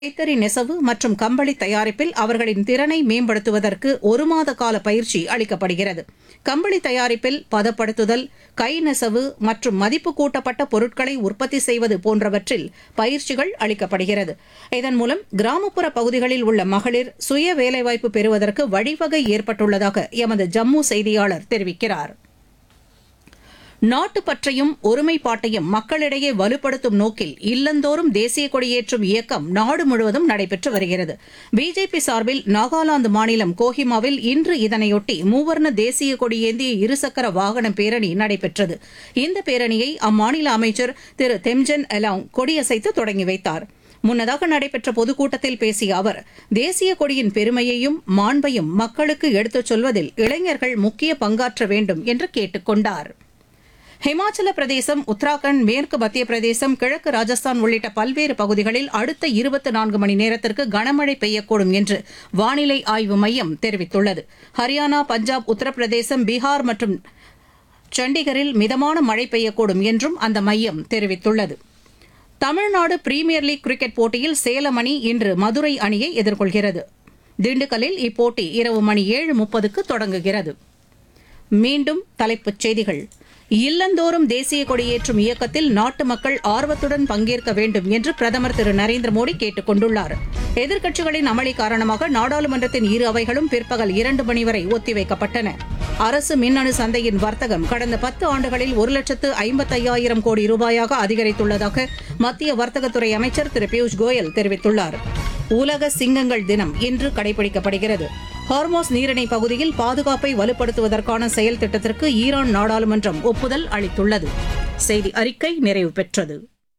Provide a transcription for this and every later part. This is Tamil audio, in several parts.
கைத்தறி நெசவு மற்றும் கம்பளி தயாரிப்பில் அவர்களின் திறனை மேம்படுத்துவதற்கு ஒரு மாத கால பயிற்சி அளிக்கப்படுகிறது கம்பளி தயாரிப்பில் பதப்படுத்துதல் கை நெசவு மற்றும் மதிப்பு கூட்டப்பட்ட பொருட்களை உற்பத்தி செய்வது போன்றவற்றில் பயிற்சிகள் அளிக்கப்படுகிறது இதன் மூலம் கிராமப்புற பகுதிகளில் உள்ள மகளிர் சுய வேலைவாய்ப்பு பெறுவதற்கு வழிவகை ஏற்பட்டுள்ளதாக எமது ஜம்மு செய்தியாளர் தெரிவிக்கிறார் நாட்டுப்பற்றையும் ஒருமைப்பாட்டையும் மக்களிடையே வலுப்படுத்தும் நோக்கில் இல்லந்தோறும் தேசிய கொடியேற்றும் இயக்கம் நாடு முழுவதும் நடைபெற்று வருகிறது பிஜேபி சார்பில் நாகாலாந்து மாநிலம் கோஹிமாவில் இன்று இதனையொட்டி மூவர்ண தேசிய கொடியேந்திய இருசக்கர வாகன பேரணி நடைபெற்றது இந்த பேரணியை அம்மாநில அமைச்சர் திரு தெம்ஜன் எலாங் கொடியசைத்து தொடங்கி வைத்தார் முன்னதாக நடைபெற்ற பொதுக்கூட்டத்தில் பேசிய அவர் தேசிய கொடியின் பெருமையையும் மாண்பையும் மக்களுக்கு எடுத்துச் சொல்வதில் இளைஞர்கள் முக்கிய பங்காற்ற வேண்டும் என்று கேட்டுக் கொண்டார் ஹிமாச்சல பிரதேசம் உத்தராகண்ட் மேற்கு மத்திய பிரதேசம் கிழக்கு ராஜஸ்தான் உள்ளிட்ட பல்வேறு பகுதிகளில் அடுத்த இருபத்தி நான்கு மணி நேரத்திற்கு கனமழை பெய்யக்கூடும் என்று வானிலை ஆய்வு மையம் தெரிவித்துள்ளது ஹரியானா பஞ்சாப் உத்தரப்பிரதேசம் பீகார் மற்றும் சண்டிகரில் மிதமான மழை பெய்யக்கூடும் என்றும் அந்த மையம் தெரிவித்துள்ளது தமிழ்நாடு பிரீமியர் லீக் கிரிக்கெட் போட்டியில் சேலம் அணி இன்று மதுரை அணியை எதிர்கொள்கிறது திண்டுக்கல்லில் இப்போட்டி இரவு மணி ஏழு முப்பதுக்கு தொடங்குகிறது மீண்டும் தலைப்புச் செய்திகள் இல்லந்தோறும் தேசிய கொடியேற்றும் இயக்கத்தில் நாட்டு மக்கள் ஆர்வத்துடன் பங்கேற்க வேண்டும் என்று பிரதமர் திரு நரேந்திர மோடி கேட்டுக் கொண்டுள்ளார் எதிர்க்கட்சிகளின் அமளி காரணமாக நாடாளுமன்றத்தின் இரு அவைகளும் பிற்பகல் இரண்டு மணி வரை ஒத்திவைக்கப்பட்டன அரசு மின்னணு சந்தையின் வர்த்தகம் கடந்த பத்து ஆண்டுகளில் ஒரு லட்சத்து ஐம்பத்தையாயிரம் கோடி ரூபாயாக அதிகரித்துள்ளதாக மத்திய வர்த்தகத்துறை அமைச்சர் திரு பியூஷ் கோயல் தெரிவித்துள்ளார் உலக சிங்கங்கள் தினம் இன்று கடைபிடிக்கப்படுகிறது ஹார்மோஸ் நீரிணை பகுதியில் பாதுகாப்பை வலுப்படுத்துவதற்கான செயல் திட்டத்திற்கு ஈரான் நாடாளுமன்றம் ஒப்புதல் அளித்துள்ளது செய்தி அறிக்கை நிறைவு பெற்றது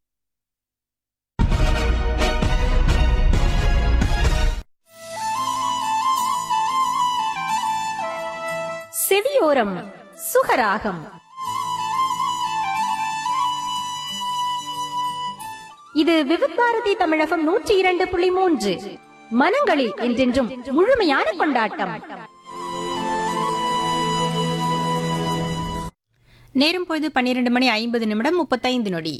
செவியோரம் சுகராகம் இது விவித் பாரதி தமிழகம் நூற்றி இரண்டு புள்ளி மூன்று மனங்களில் என்றென்றும் முழுமையான கொண்டாட்டம் நேரம் பொழுது பன்னிரண்டு மணி ஐம்பது நிமிடம் முப்பத்தைந்து நொடி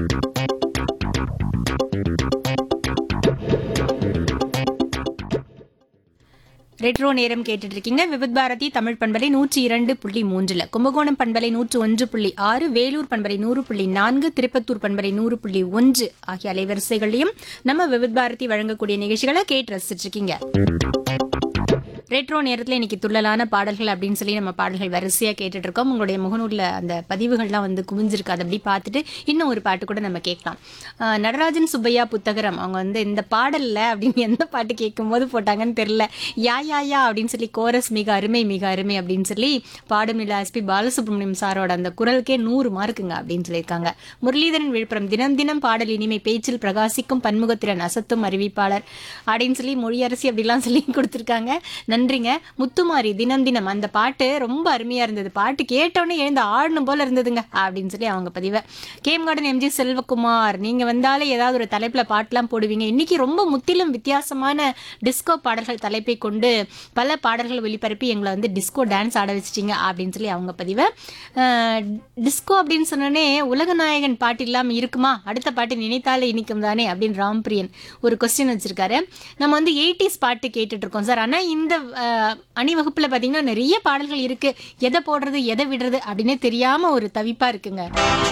ரெட்ரோ நேரம் கேட்டுட்டு இருக்கீங்க விவித் பாரதி தமிழ் பண்பலை நூற்றி இரண்டு புள்ளி மூன்றுல கும்பகோணம் பண்பலை நூற்று ஒன்று புள்ளி ஆறு வேலூர் பண்பலை நூறு புள்ளி நான்கு திருப்பத்தூர் பண்பலை நூறு புள்ளி ஒன்று ஆகிய அலைவரிசைகளையும் நம்ம விவித் பாரதி வழங்கக்கூடிய நிகழ்ச்சிகளை கேட்டு ரசிச்சிட்டு இருக்கீங்க ரெட்ரோ நேரத்தில் இன்னைக்கு துள்ளலான பாடல்கள் அப்படின்னு சொல்லி நம்ம பாடல்கள் வரிசையாக கேட்டுட்டு இருக்கோம் உங்களுடைய முகநூலில் அந்த பதிவுகள்லாம் வந்து குவிஞ்சிருக்கு அதை அப்படி பார்த்துட்டு இன்னும் ஒரு பாட்டு கூட நம்ம கேட்கலாம் ஆஹ் நடராஜன் சுப்பையா புத்தகரம் அவங்க வந்து இந்த பாடலில் அப்படின்னு எந்த பாட்டு கேட்கும்போது போட்டாங்கன்னு தெரில யா யா யா அப்படின்னு சொல்லி கோரஸ் மிக அருமை மிக அருமை அப்படின்னு சொல்லி பாடும் நில எஸ்பி பாலசுப்ரமணியம் சாரோட அந்த குரலுக்கே நூறு மார்க்குங்க அப்படின்னு சொல்லியிருக்காங்க முரளிதரன் விழுப்புரம் தினம் தினம் பாடல் இனிமை பேச்சில் பிரகாசிக்கும் பன்முகத்திறன் அசத்தும் அறிவிப்பாளர் அப்படின்னு சொல்லி மொழியரசி அப்படிலாம் சொல்லி கொடுத்துருக்காங்க நன்றிங்க முத்துமாரி தினம் தினம் அந்த பாட்டு ரொம்ப அருமையா இருந்தது பாட்டு கேட்டோன்னே எழுந்து ஆடணும் போல இருந்ததுங்க அப்படின்னு சொல்லி அவங்க பதிவை கேம் கார்டன் எம்ஜி செல்வகுமார் நீங்க வந்தாலே ஏதாவது ஒரு தலைப்புல பாட்டுலாம் போடுவீங்க இன்னைக்கு ரொம்ப முற்றிலும் வித்தியாசமான டிஸ்கோ பாடல்கள் தலைப்பை கொண்டு பல பாடல்கள் ஒளிபரப்பி எங்களை வந்து டிஸ்கோ டான்ஸ் ஆட வச்சிட்டீங்க அப்படின்னு சொல்லி அவங்க பதிவை டிஸ்கோ அப்படின்னு சொன்னோடனே உலகநாயகன் பாட்டு இல்லாம இருக்குமா அடுத்த பாட்டு நினைத்தாலே இனிக்கும் தானே அப்படின்னு ராம்பிரியன் ஒரு கொஸ்டின் வச்சிருக்காரு நம்ம வந்து எயிட்டிஸ் பாட்டு கேட்டுட்டு இருக்கோம் சார் ஆனா இந்த அஹ், அணிவகுப்புல பாத்தீங்கன்னா நிறைய பாடல்கள் இருக்கு எதை போடுறது எதை விடுறது அப்படின்னே தெரியாம ஒரு தவிப்பா இருக்குங்க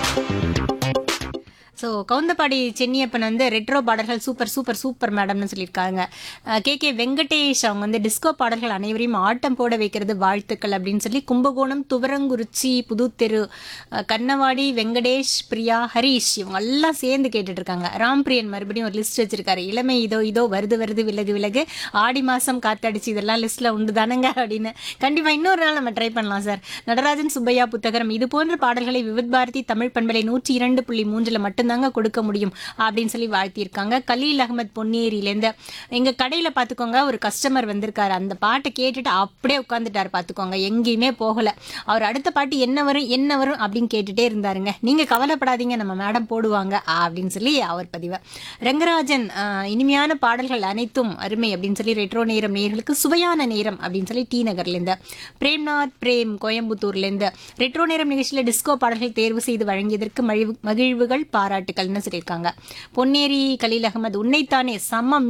ஸோ கவுந்தப்பாடி சென்னியப்பன் வந்து ரெட்ரோ பாடல்கள் சூப்பர் சூப்பர் சூப்பர் மேடம்னு சொல்லியிருக்காங்க கே கே வெங்கடேஷ் அவங்க வந்து டிஸ்கோ பாடல்கள் அனைவரையும் ஆட்டம் போட வைக்கிறது வாழ்த்துக்கள் அப்படின்னு சொல்லி கும்பகோணம் துவரங்குறிச்சி புதுத்தெரு அஹ், கண்ணவாடி வெங்கடேஷ் பிரியா ஹரீஷ் இவங்க எல்லாம் சேர்ந்து கேட்டுட்டு இருக்காங்க ராம்பிரியன் மறுபடியும் ஒரு லிஸ்ட் வச்சிருக்காரு இளமை இதோ இதோ வருது வருது விலகு விலகு ஆடி மாசம் காத்தடிச்சு இதெல்லாம் லிஸ்ட்ல உண்டு தானங்க அப்படின்னு கண்டிப்பா இன்னொரு நாள் நம்ம ட்ரை பண்ணலாம் சார் நடராஜன் சுப்பையா புத்தகரம் இது போன்ற பாடல்களை விவித் பாரதி தமிழ் பண்பலை நூற்றி இரண்டு புள்ளி மூன்றுல மட்டும்தாங்க கொடுக்க முடியும் அப்படின்னு சொல்லி வாழ்த்தியிருக்காங்க கலீல் அகமத் பொன்னேரியிலேருந்து எங்க கடையில பாத்துக்கோங்க ஒரு கஸ்டமர் வந்திருக்காரு அந்த பாட்டை கேட்டுட்டு அப்படியே உட்காந்துட்டாரு பாத்துக்கோங்க எங்கேயுமே போகல அவர் அடுத்த பாட்டு என்ன வரும் என்ன வரும் அப்படின்னு கேட்டுட்டே இருந்தாருங்க நீங்க கவலைப்படாதீங்க நம்ம மேடம் போடுவாங்க அப்படின்னு சொல்லி அவர் பதிவு ரங்கராஜன் ஆஹ், இனிமையான பாடல்கள் அனைத்தும் அருமை அப்படின்னு சொல்லி ரெட்ரோ நேரம் நேர்களுக்கு சுவையான நேரம் அப்படின்னு சொல்லி டி நகர்லேருந்து பிரேம்நாத் பிரேம் கோயம்புத்தூர்லேருந்து ரெட்ரோ நேரம் நிகழ்ச்சியில் டிஸ்கோ பாடல்கள் தேர்வு செய்து வழங்கியதற்கு மகிழ்வு- மகிழ்வுகள் பாராட்டுக்கள்னு சொல்லியிருக்காங்க பொன்னேரி கலீல் அகமது உன்னைத்தானே சம